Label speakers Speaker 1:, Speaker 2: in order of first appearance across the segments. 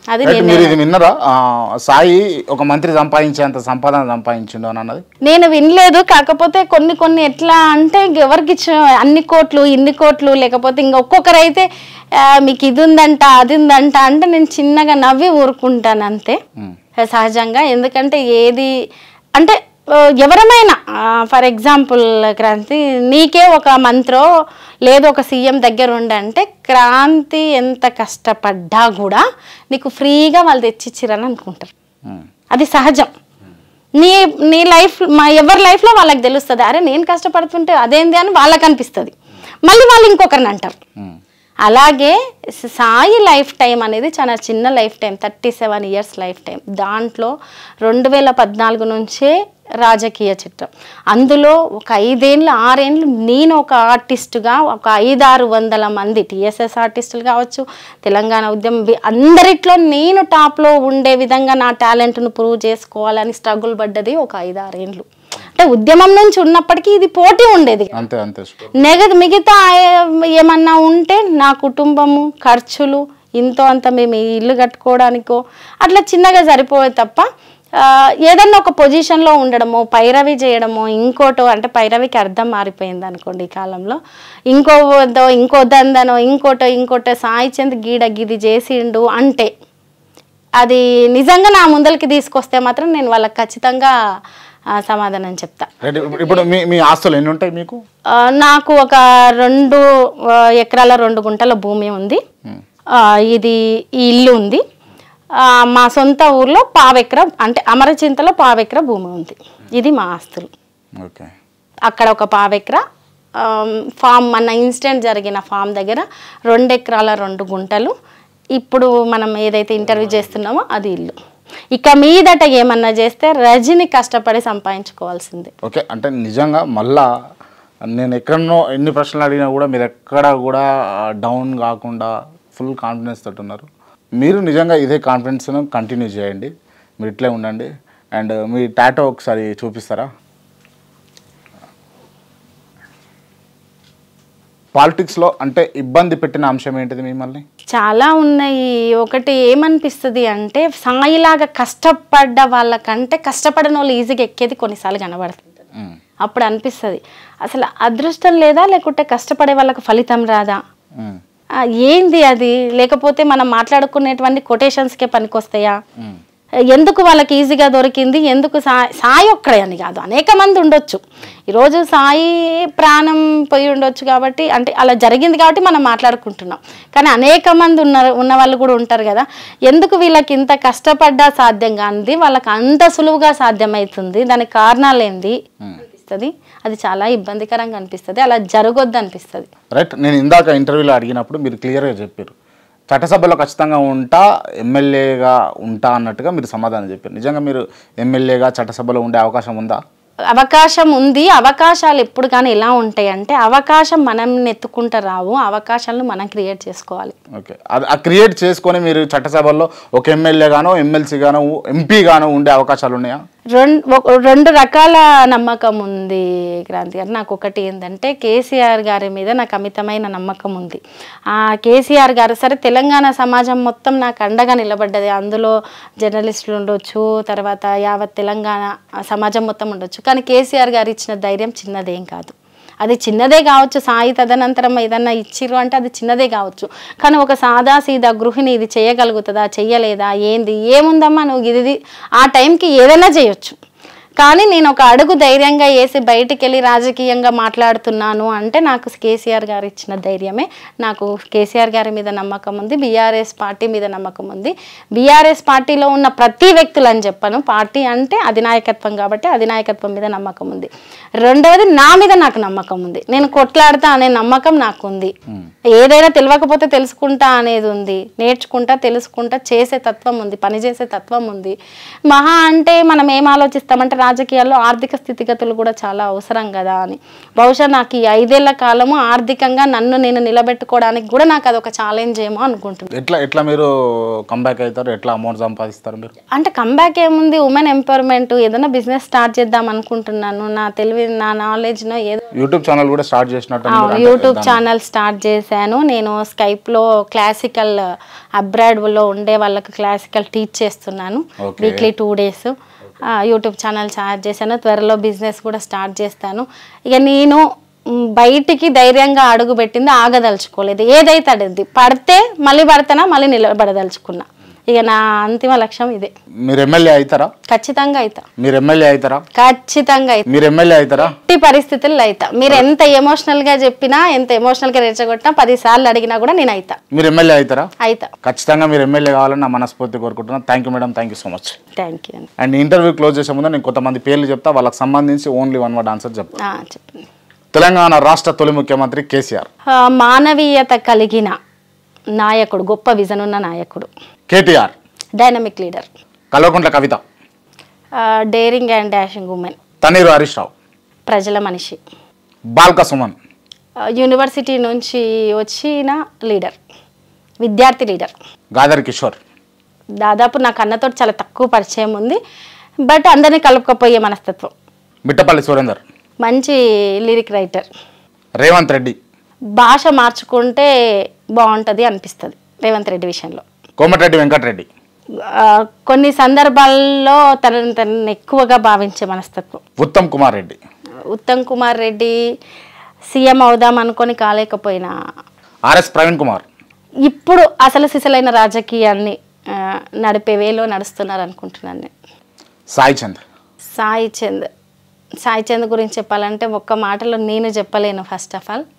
Speaker 1: అది
Speaker 2: రైట్,
Speaker 1: నేను
Speaker 2: మీరు ఇది విన్నరా ఆ, సాయి ఒక మంత్రి సంపాదించేంత సంపాదన సంపాదించిండు అని అన్నది
Speaker 1: నేను వినలేదు కాకపోతే కొన్ని కొన్ని ఎట్లా అంటే ఎవరికి ఇచ్చిన అన్ని కోట్లు ఇన్ని కోట్లు లేకపోతే ఇంకా ఒక్కొక్కరైతే ఆ, మీకు ఇది ఉందంట అది ఉందంట అంటే నేను చిన్నగా నవ్వి ఊరుకుంటాను అంతే సహజంగా ఎందుకంటే ఏది అంటే ఆ, ఎవరమైనా ఫర్ ఎగ్జాంపుల్ క్రాంతి నీకే ఒక మంత్రో లేదు ఒక సీఎం దగ్గర ఉండంటే క్రాంతి ఎంత కష్టపడ్డా కూడా నీకు ఫ్రీగా వాళ్ళు తెచ్చిచ్చిరని అనుకుంటారు
Speaker 2: ఉమ్.
Speaker 1: అది సహజం నీ నీ లైఫ్ మా ఎవరి లైఫ్లో వాళ్ళకి తెలుస్తుంది అరే నేను కష్టపడుతుంటే అదేంది అని వాళ్ళకి అనిపిస్తుంది మళ్ళీ వాళ్ళు ఇంకొకరిని అంటారు
Speaker 2: ఉమ్.
Speaker 1: అలాగే సాయి లైఫ్ టైం అనేది చాలా చిన్న life time thirty seven years life time దాంట్లో రెండు వేల పద్నాలుగు నుంచే రాజకీయ చిత్రం అందులో ఒక ఐదేళ్ళు ఆరేళ్ళు నేను ఒక ఆర్టిస్టుగా ఒక ఐదారు వందల మంది టీఎస్ఎస్ ఆర్టిస్టులు కావచ్చు తెలంగాణ ఉద్యమం వి- అందరిట్లో నేను టాప్లో ఉండే విధంగా నా టాలెంట్ను ప్రూవ్ చేసుకోవాలని స్ట్రగుల్ పడ్డది ఒక ఐదారేళ్ళు అంటే ఉద్యమం నుంచి ఉన్నప్పటికీ ఇది పోటీ ఉండేది
Speaker 2: అంతే అంతే sure.
Speaker 1: నెగ మిగతా ఏ- ఏమన్నా ఉంటే నా కుటుంబము ఖర్చులు ఇంతో అంత మేము ఈ ఇల్లు కట్టుకోవడానికో అట్లా చిన్నగా సరిపోయే తప్ప ఆ, ఏదన్నా ఒక పొజిషన్లో ఉండడమో పైరవి చేయడమో ఇంకోటో అంటే పైరవికి అర్థం మారిపోయింది అనుకోండి ఈ కాలంలో ఇంకో వద్దో ఇంకో దందనో ఇంకోటో ఇంకోటో సాయి చంద్ గీడ గిది చేసిండు అంటే అది నిజంగా నా ముందరికి తీసుకొస్తే మాత్రం నేను వాళ్ళకి ఖచ్చితంగా ఆ, సమాధానం చెప్తా
Speaker 2: రైట్ ఇప్పుడు- ఇప్పుడు మీ మీ ఆస్తులు ఎన్ని ఉంటాయి మీకు
Speaker 1: ఆ, నాకు ఒక రెండు ఆ, ఎకరాల రెండు గుంటల భూమి ఉంది ఆ, ఇది ఈ ఇల్లు ఉంది ఆ, మా సొంత ఊర్లో పావెకర అంటే అమరచింతలో పావెకర భూమి ఉంది ఇది మా ఆస్తులు
Speaker 2: ఓకే
Speaker 1: అక్కడ ఒక పావెకర ఫామ్ మన ఇన్సిడెంట్ జరిగిన ఫామ్ దగ్గర రెండు ఎకరాల రెండు గుంటలు ఇప్పుడు మనం ఏదైతే ఇంటర్వ్యూ చేస్తున్నామో అది ఇల్లు ఇక మీదట ఏమన్నా చేస్తే రజని కష్టపడి సంపాదించుకోవాల్సిందే
Speaker 2: ఓకే అంటే నిజంగా మళ్ళా నేను ఎక్కడనో ఎన్ని ప్రశ్నలు అడిగినా కూడా మీరు ఎక్కడ కూడా డౌన్ కాకుండా ఫుల్ కాన్ఫిడెన్స్ తోటి ఉన్నారు మీరు నిజంగా ఇదే కాన్ఫిడెన్స్ను కంటిన్యూ చేయండి మీరు ఇట్లే ఉండండి అండ్ మీ టాటో ఒకసారి చూపిస్తారా పాలిటిక్స్లో అంటే ఇబ్బంది పెట్టిన అంశం ఏంటిది మిమ్మల్ని
Speaker 1: చాలా ఉన్నాయి ఒకటి ఏమనిపిస్తుంది అంటే సాయిలాగా కష్టపడ్డ వాళ్ళకంటే కష్టపడిన వాళ్ళు ఈజీగా ఎక్కేది కొన్నిసార్లు కనబడుతుంది
Speaker 2: మ్మ్.
Speaker 1: అప్పుడు అనిపిస్తుంది అసలు అదృష్టం లేదా లేకుంటే కష్టపడే వాళ్ళకి ఫలితం రాదా
Speaker 2: మ్మ్.
Speaker 1: ఆ, ఏంది అది లేకపోతే మనం మాట్లాడుకునేటువంటి కొటేషన్స్కే పనికొస్తాయా
Speaker 2: మ్మ్.
Speaker 1: ఎందుకు వాళ్ళకి ఈజీగా దొరికింది ఎందుకు సాయి సాయి ఒక్కడే అని కాదు అనేక మంది ఉండొచ్చు ఈరోజు సాయి ప్రాణం పోయి ఉండొచ్చు కాబట్టి అంటే అలా జరిగింది కాబట్టి మనం మాట్లాడుకుంటున్నాం కానీ అనేక మంది ఉన్నారు ఉన్న వాళ్ళు కూడా ఉంటారు కదా ఎందుకు వీళ్ళకి ఇంత కష్టపడ్డా సాధ్యం కానిది వాళ్ళకి అంత సులువుగా సాధ్యమవుతుంది దానికి కారణాలు ఏంది అనిపిస్తుంది అది చాలా ఇబ్బందికరంగా అనిపిస్తుంది అలా జరగొద్దు అనిపిస్తుంది
Speaker 2: రైట్ నేను ఇందాక ఇంటర్వ్యూలో అడిగినప్పుడు మీరు క్లియర్గా చెప్పారు చట్టసభలో ఖచ్చితంగా ఉంటా ఎమ్మెల్యేగా ఉంటా అన్నట్టుగా మీరు సమాధానం చెప్పారు నిజంగా మీరు ఎమ్మెల్యేగా చట్టసభలో ఉండే అవకాశం ఉందా
Speaker 1: అవకాశం ఉంది అవకాశాలు ఎప్పుడు కానీ ఎలా ఉంటాయి అంటే అవకాశం మనం నెత్తుకుంటూ రావు అవకాశాలను మనం క్రియేట్ చేసుకోవాలి
Speaker 2: ఓకే అది ఆ క్రియేట్ చేసుకొని మీరు చట్టసభలో ఒక ఎమ్మెల్యే గానో ఎమ్మెల్సీ గానో ఎంపీ గానో ఉండే అవకాశాలు ఉన్నాయా
Speaker 1: రెండు ఒక- రెండు రకాల నమ్మకం ఉంది క్రాంతి గారు నాకు ఒకటి ఏంటంటే కేసీఆర్ గారి మీద నాకు అమితమైన నమ్మకం ఉంది ఆ కేసీఆర్ గారు సరే తెలంగాణ సమాజం మొత్తం నాకు అండగా నిలబడ్డది అందులో జర్నలిస్టులు ఉండొచ్చు తర్వాత యావత్ తెలంగాణ సమాజం మొత్తం ఉండొచ్చు కానీ కేసీఆర్ గారు ఇచ్చిన ధైర్యం చిన్నదేం కాదు అది చిన్నదే కావచ్చు సాయి తదనంతరం ఏదన్నా ఇచ్చిర్రు అంటే అది చిన్నదే కావచ్చు కానీ ఒక సాదా సీదా గృహిణి ఇది చేయగలుగుతుందా చెయ్యలేదా ఏంది ఏముందమ్మా నువ్వు ఇది ఆ టైంకి ఏదైనా చేయొచ్చు కానీ నేను ఒక అడుగు ధైర్యంగా వేసి బయటికి వెళ్ళి రాజకీయంగా మాట్లాడుతున్నాను అంటే నాకు కేసీఆర్ గారు ఇచ్చిన ధైర్యమే నాకు కేసీఆర్ గారి మీద నమ్మకం ఉంది బీఆర్ఎస్ పార్టీ మీద నమ్మకం ఉంది బీఆర్ఎస్ పార్టీలో ఉన్న ప్రతి వ్యక్తులు అని చెప్పను పార్టీ అంటే అధినాయకత్వం కాబట్టి అధినాయకత్వం మీద నమ్మకం ఉంది రెండవది నా మీద నాకు నమ్మకం ఉంది నేను కొట్లాడతా అనే నమ్మకం నాకు ఉంది ఏదైనా తెలియకపోతే తెలుసుకుంటా అనేది ఉంది నేర్చుకుంటా తెలుసుకుంటా చేసే తత్వం ఉంది పని చేసే తత్వం ఉంది మహా అంటే మనం ఏం ఆలోచిస్తామంటే రాజకీయాల్లో ఆర్థిక స్థితిగతులు కూడా చాలా అవసరం కదా అని బహుశా నాకు ఈ ఐదేళ్ల కాలము ఆర్థికంగా నన్ను నేను నిలబెట్టుకోవడానికి కూడా నాకు అదొక ఛాలెంజ్ ఏమో అనుకుంటున్నాను
Speaker 2: ఎట్లా ఎట్లా మీరు కంబ్యాక్ అవుతారు ఎట్లా అమౌంట్ సంపాదిస్తారు మీరు
Speaker 1: అంటే కంబ్యాక్ ఏముంది ఉమెన్ ఎంపవర్మెంట్ ఏదైనా బిజినెస్ స్టార్ట్ చేద్దాం అనుకుంటున్నాను నా తెలివి నా నాలెడ్జ్నో ఏదో
Speaker 2: యూట్యూబ్ ఛానల్ కూడా స్టార్ట్ చేసినట్టు
Speaker 1: అవును, యూట్యూబ్ ఛానల్ స్టార్ట్ చేశాను నేను స్కైప్లో క్లాసికల్ అబ్రాడ్లో ఉండే వాళ్ళకి క్లాసికల్ టీచ్ చేస్తున్నాను
Speaker 2: Okay.
Speaker 1: Weekly two days YouTube channel start చేశాను త్వరలో బిజినెస్ కూడా స్టార్ట్ చేస్తాను ఇక నేను మ్, బయటికి ధైర్యంగా అడుగు పెట్టింది ఆగదలుచుకోలేదు ఏదైతే అడిగింది పడితే మళ్ళీ పడతానా మళ్ళీ నిలబడదలుచుకున్నా ఇక నా అంతిమ లక్ష్యం ఇదే
Speaker 2: మీరు ఎమ్మెల్యే అవుతారా
Speaker 1: ఖచ్చితంగా అవుతా
Speaker 2: మీరు ఎమ్మెల్యే అవుతారా
Speaker 1: ఖచ్చితంగా అవుతా
Speaker 2: మీరు ఎమ్మెల్యే అవుతారా
Speaker 1: ఎట్టి పరిస్థితుల్లో అవుతా మీరు ఎంత ఎమోషనల్ గా చెప్పినా ఎంత ఎమోషనల్ గా రెచ్చగొట్టినా పది సార్లు అడిగినా కూడా నేను అవుతా
Speaker 2: మీరు ఎమ్మెల్యే అవుతారా
Speaker 1: అవుతా
Speaker 2: ఖచ్చితంగా మీరు ఎమ్మెల్యే కావాలని నా మనస్ఫూర్తి కోరుకుంటున్నాను thank you madam thank you so much
Speaker 1: thank you అండి
Speaker 2: అండ్ ఇంటర్వ్యూ క్లోజ్ చేసే ముందు నేను కొంతమంది పేర్లు చెప్తా వాళ్ళకి సంబంధించి ఓన్లీ వన్ వర్డ్ ఆన్సర్ చెప్తా
Speaker 1: ఆ, చెప్పండి
Speaker 2: తెలంగాణ రాష్ట్ర తొలి ముఖ్యమంత్రి కేసీఆర్
Speaker 1: ఆ, మానవీయత కలిగిన నాయకుడు గొప్ప విజన్ ఉన్న నాయకుడు
Speaker 2: KTR
Speaker 1: dynamic leader
Speaker 2: Kalvakuntla Kavitha
Speaker 1: daring and dashing women
Speaker 2: Thanneeru Harish Rao
Speaker 1: ప్రజల మనిషి
Speaker 2: బాల్క సుమన్
Speaker 1: ఆ, యూనివర్సిటీ నుంచి వచ్చిన లీడర్ విద్యార్థి లీడర్
Speaker 2: గాదర్ కిషోర్
Speaker 1: దాదాపు నాకు అన్నతో చాలా తక్కువ పరిచయం ఉంది బట్ అందరినీ కలుపుకపోయే మనస్తత్వం
Speaker 2: మిట్టపల్లి సురేందర్
Speaker 1: మంచి లిరిక్ రైటర్
Speaker 2: రేవంత్ రెడ్డి
Speaker 1: భాష మార్చుకుంటే బాగుంటుంది అనిపిస్తుంది రేవంత్ రెడ్డి విషయంలో
Speaker 2: కోమటిరెడ్డి వెంకటరెడ్డి
Speaker 1: ఆ, కొన్ని సందర్భాల్లో తనని తనని ఎక్కువగా భావించే మనస్తత్వం
Speaker 2: ఉత్తమ్ కుమార్ రెడ్డి
Speaker 1: ఉత్తమ్ కుమార్ రెడ్డి సీఎం అవుదాం అనుకొని కాలేకపోయినా
Speaker 2: ఆర్ఎస్ ప్రవీణ్ కుమార్
Speaker 1: ఇప్పుడు అసలు సిసలైన రాజకీయాన్ని ఆ, నడిపే వేలో నడుస్తున్నారు అనుకుంటున్నాను నేను
Speaker 2: సాయి చంద్
Speaker 1: సాయి చంద్ సాయి చంద్ గురించి చెప్పాలంటే ఒక్క మాటలో నేను చెప్పలేను ఫస్ట్ ఆఫ్ ఆల్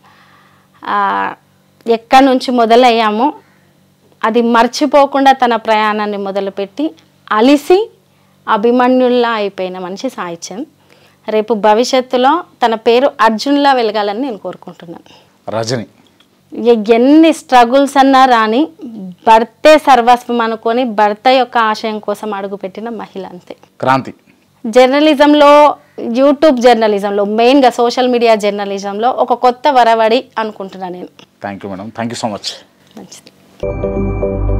Speaker 1: ఎక్కడి నుంచి మొదలయ్యామో అది మర్చిపోకుండా తన ప్రయాణాన్ని మొదలుపెట్టి అలిసి అభిమన్యుల్లా అయిపోయిన మనిషి సాయి చంద్ రేపు భవిష్యత్తులో తన పేరు అర్జున్లా వెలగాలని నేను కోరుకుంటున్నాను
Speaker 2: రజని
Speaker 1: ఎ- ఎన్ని స్ట్రగుల్స్ అన్నా రాని భర్తే సర్వస్వం అనుకొని భర్త యొక్క ఆశయం కోసం అడుగుపెట్టిన మహిళ అంతే
Speaker 2: క్రాంతి
Speaker 1: జర్నలిజంలో యూట్యూబ్ జర్నలిజంలో మెయిన్గా సోషల్ మీడియా జర్నలిజంలో ఒక కొత్త వరవడి అనుకుంటున్నాను నేను
Speaker 2: thank you madam thank you so much
Speaker 1: మంచిది